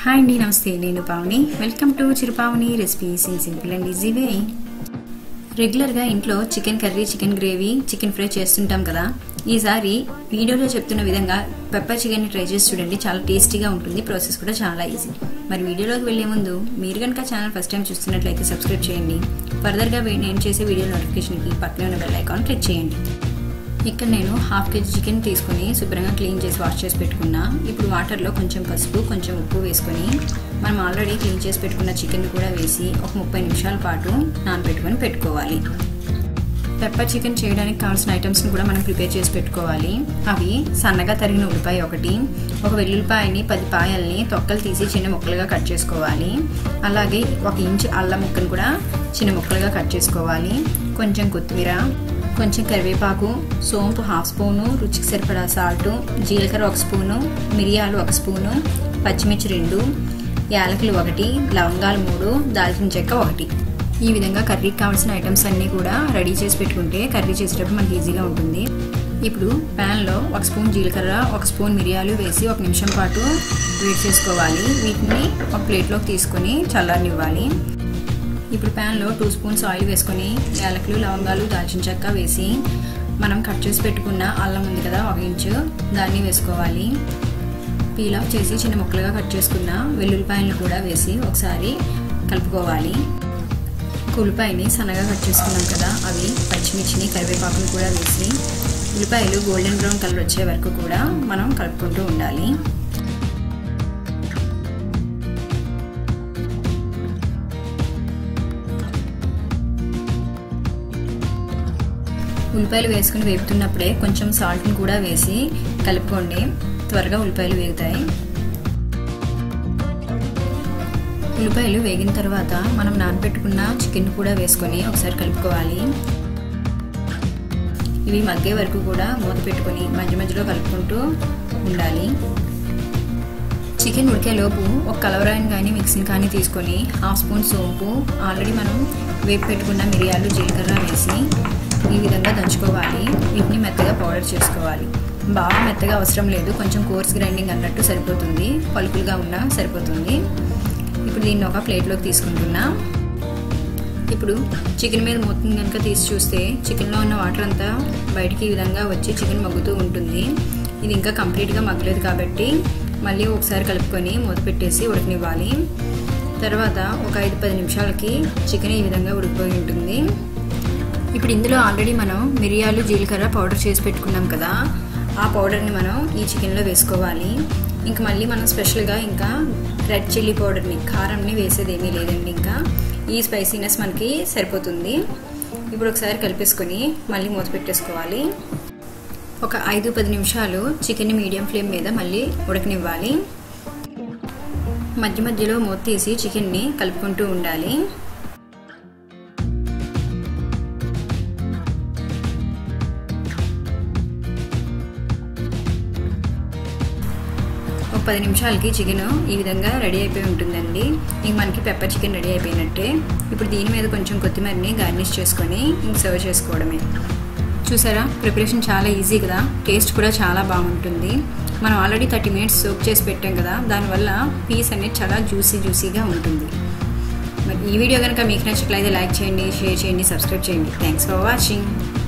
hi అండి నమస్తే నేను Pavani welcome to Chirupavani recipes in simple and easy way రెగ్యులర్గా ఇంట్లో chicken curry chicken gravy chicken fry చేస్తుంటాం కదా ఈసారి వీడియోలో చెప్తున్న విధంగా పెప్పర్ చికెన్ని ట్రై చేసి చూడండి చాలా టేస్టీగా ఉంటుంది ప్రాసెస్ కూడా చాలా ఈజీ మరి వీడియోలోకి వెళ్లే ముందు మీరు కనుక ఛానల్ ఫస్ట్ టైం చూస్తున్నట్లయితే సబ్స్క్రైబ్ చేయండి ఫర్దర్గా నేను చేసే వీడియో నోటిఫికేషన్కి పక్కనే ఉన్న బెల్ ఐకాన్ క్లిక్ చేయండి ఇక్కడ నేను హాఫ్ కేజీ చికెన్ తీసుకుని శుభ్రంగా క్లీన్ చేసి వాష్ చేసి పెట్టుకున్నా ఇప్పుడు వాటర్లో కొంచెం పసుపు కొంచెం ఉప్పు వేసుకొని మనం ఆల్రెడీ క్లీన్ చేసి పెట్టుకున్న చికెన్ కూడా వేసి ఒక ముప్పై నిమిషాల పాటు నానబెట్టుకొని పెట్టుకోవాలి పెప్పర్ చికెన్ చేయడానికి కావాల్సిన ఐటమ్స్ని కూడా మనం ప్రిపేర్ చేసి పెట్టుకోవాలి అవి సన్నగా తరిగిన ఉల్లిపాయ ఒకటి ఒక వెల్లుల్లిపాయని పది పాయల్ని తొక్కలు తీసి చిన్న ముక్కలుగా కట్ చేసుకోవాలి అలాగే ఒక ఇంచు అల్లం ముక్కను కూడా చిన్న ముక్కలుగా కట్ చేసుకోవాలి కొంచెం కొత్తిమీర కొంచెం కరివేపాకు సోంపు హాఫ్ స్పూను రుచికి సరిపడా సాల్ట్ జీలకర్ర ఒక స్పూను మిరియాలు ఒక స్పూను పచ్చిమిర్చి రెండు యాలకులు ఒకటి లవంగాలు మూడు దాల్చిన చెక్క ఒకటి ఈ విధంగా కర్రీకి కావాల్సిన ఐటమ్స్ అన్నీ కూడా రెడీ చేసి పెట్టుకుంటే కర్రీ చేసేటప్పుడు మనకి ఈజీగా ఉంటుంది ఇప్పుడు ప్యాన్లో ఒక స్పూన్ జీలకర్ర ఒక స్పూన్ మిరియాలు వేసి ఒక నిమిషం పాటు వేడి చేసుకోవాలి వీటిని ఒక ప్లేట్లోకి తీసుకొని చల్లారనివ్వాలి ఇప్పుడు ప్యాన్లో టూ స్పూన్స్ ఆయిల్ వేసుకొని యాలకులు లవంగాలు దాల్చిన చెక్క వేసి మనం కట్ చేసి పెట్టుకున్న అల్లం ఉంది కదా ఒక ఇంచు దాన్ని వేసుకోవాలి పీల్ ఆఫ్ చేసి చిన్న ముక్కలుగా కట్ చేసుకున్న వెల్లుల్లిపాయలను కూడా వేసి ఒకసారి కలుపుకోవాలి ఉల్లిపాయని సన్నగా కట్ చేసుకున్నాం కదా అవి పచ్చిమిర్చిని కరివేపాకుని కూడా వేసి ఉల్లిపాయలు గోల్డెన్ బ్రౌన్ కలర్ వచ్చే వరకు కూడా మనం కలుపుకుంటూ ఉండాలి ఉల్లిపాయలు వేసుకుని వేపుతున్నప్పుడే కొంచెం సాల్ట్ని కూడా వేసి కలుపుకోండి త్వరగా ఉల్లిపాయలు వేగుతాయి ఉల్లిపాయలు వేగిన తర్వాత మనం నానబెట్టుకున్న చికెన్ కూడా వేసుకొని ఒకసారి కలుపుకోవాలి ఇవి మగ్గే వరకు కూడా మూత పెట్టుకొని మధ్య మధ్యలో కలుపుకుంటూ ఉండాలి చికెన్ ఉడికేలోపు ఒక కలవరాయిని కానీ మిక్సీని కానీ తీసుకొని హాఫ్ స్పూన్ సోంపు ఆల్రెడీ మనం వేపు పెట్టుకున్న మిరియాలు జీలకర్ర వేసి ఈ విధంగా దంచుకోవాలి వీటిని మెత్తగా పౌడర్ చేసుకోవాలి బాగా మెత్తగా అవసరం లేదు కొంచెం కోర్స్ గ్రైండింగ్ అన్నట్టు సరిపోతుంది పలుకులుగా ఉన్నా సరిపోతుంది ఇప్పుడు దీన్ని ఒక ప్లేట్లోకి తీసుకుంటున్నా ఇప్పుడు చికెన్ మీద మూతని కనుక తీసి చూస్తే చికెన్లో ఉన్న వాటర్ అంతా బయటికి ఈ విధంగా వచ్చి చికెన్ మగ్గుతూ ఉంటుంది ఇది ఇంకా కంప్లీట్గా మగ్గలేదు కాబట్టి మళ్ళీ ఒకసారి కలుపుకొని మూత పెట్టేసి ఉడకనివ్వాలి తర్వాత ఒక ఐదు పది నిమిషాలకి చికెన్ ఈ విధంగా ఉడికిపోయి ఉంటుంది ఇప్పుడు ఇందులో ఆల్రెడీ మనం మిరియాలు జీలకర్ర పౌడర్ చేసి పెట్టుకున్నాం కదా ఆ పౌడర్ని మనం ఈ చికెన్లో వేసుకోవాలి ఇంకా మళ్ళీ మనం స్పెషల్గా ఇంకా రెడ్ చిల్లీ పౌడర్ని కారంని వేసేది ఏమీ లేదండి ఇంకా ఈ స్పైసీనెస్ మనకి సరిపోతుంది ఇప్పుడు ఒకసారి కలిపేసుకొని మళ్ళీ మూత పెట్టేసుకోవాలి ఒక ఐదు పది నిమిషాలు చికెన్ మీడియం ఫ్లేమ్ మీద మళ్ళీ ఉడకనివ్వాలి మధ్య మధ్యలో మూత తీసి చికెన్ని కలుపుకుంటూ ఉండాలి ఒక పది నిమిషాలకి చికెన్ ఈ విధంగా రెడీ అయిపోయి ఉంటుందండి ఇంక మనకి పెప్పర్ చికెన్ రెడీ అయిపోయినట్టే ఇప్పుడు దీని మీద కొంచెం కొత్తిమీరని గార్నిష్ చేసుకొని ఇంక సర్వ్ చేసుకోవడమే చూసారా ప్రిపరేషన్ చాలా ఈజీ కదా టేస్ట్ కూడా చాలా బాగుంటుంది మనం ఆల్రెడీ థర్టీ మినిట్స్ సోప్ చేసి పెట్టాం కదా దానివల్ల పీస్ అనేది చాలా జ్యూసీ జ్యూసీగా ఉంటుంది మరి ఈ వీడియో కనుక మీకు నచ్చట్లయితే లైక్ చేయండి షేర్ చేయండి సబ్స్క్రైబ్ చేయండి థ్యాంక్స్ ఫర్ వాచింగ్